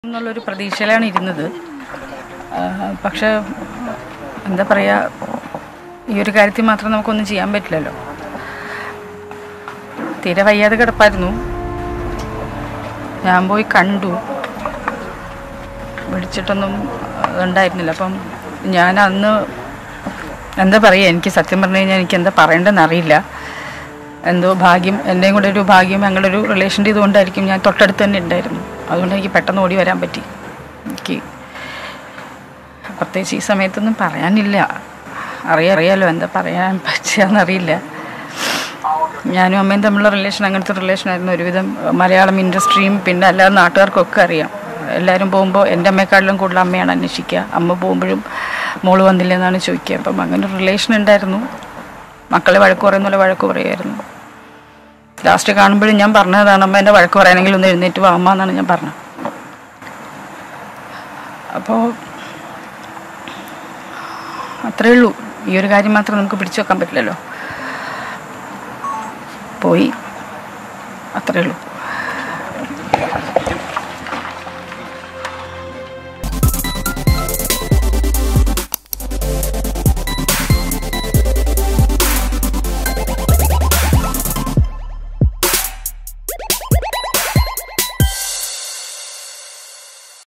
എന്നുള്ളൊരു പ്രതീക്ഷയിലാണ് ഇരുന്നത് ആ, പക്ഷെ എന്താ പറയുക ഈ ഒരു കാര്യത്തിൽ മാത്രം നമുക്കൊന്നും ചെയ്യാൻ പറ്റില്ലല്ലോ തീരെ വയ്യാതെ കിടപ്പായിരുന്നു ഞാൻ പോയി കണ്ടു വിളിച്ചിട്ടൊന്നും ഉണ്ടായിരുന്നില്ല അപ്പം ഞാൻ അന്ന് എന്താ പറയുക എനിക്ക് സത്യം പറഞ്ഞു കഴിഞ്ഞാൽ എനിക്ക് എന്താ പറയേണ്ടതെന്ന് അറിയില്ല എന്തോ ഭാഗ്യം എൻ്റെയും കൂടെ ഒരു ഭാഗ്യം ഞങ്ങളുടെ ഒരു റിലേഷൻ ഇതുകൊണ്ടായിരിക്കും ഞാൻ തൊട്ടടുത്ത് തന്നെ ഉണ്ടായിരുന്നു അതുകൊണ്ട് എനിക്ക് പെട്ടെന്ന് ഓടി വരാൻ പറ്റി എനിക്ക് പ്രത്യേകിച്ച് ഈ സമയത്തൊന്നും പറയാനില്ല അറിയാം അറിയാലോ എന്താ പറയാൻ പറ്റുകയെന്നറിയില്ല ഞാനും അമ്മയും തമ്മിലുള്ള റിലേഷൻ അങ്ങനത്തെ റിലേഷനായിരുന്നു ഒരുവിധം മലയാളം ഇൻഡസ്ട്രിയും പിന്നെ അല്ലാതെ നാട്ടുകാർക്കൊക്കെ അറിയാം എല്ലാവരും പോകുമ്പോൾ എൻ്റെ അമ്മയെക്കാട്ടിലും കൂടുതൽ അമ്മയാണ് അന്വേഷിക്കുക അമ്മ പോകുമ്പോഴും മോള് വന്നില്ല എന്നാണ് ചോദിക്കുക അപ്പം അങ്ങനെ ഒരു റിലേഷൻ ഉണ്ടായിരുന്നു മക്കളെ വഴക്ക് പറയുന്ന പോലെ വഴക്ക് പറയുമായിരുന്നു ലാസ്റ്റ് കാണുമ്പോഴും ഞാൻ പറഞ്ഞതാണ് അമ്മ എൻ്റെ വഴക്ക് പറയാനെങ്കിൽ ഒന്ന് എഴുന്നേറ്റ് വാ അമ്മ എന്നാണ് ഞാൻ പറഞ്ഞത് അപ്പോൾ അത്രയേ ഉള്ളൂ ഈ ഒരു കാര്യം മാത്രം നമുക്ക് പിടിച്ചു വെക്കാൻ പറ്റില്ലല്ലോ പോയി അത്രയേ ഉള്ളൂ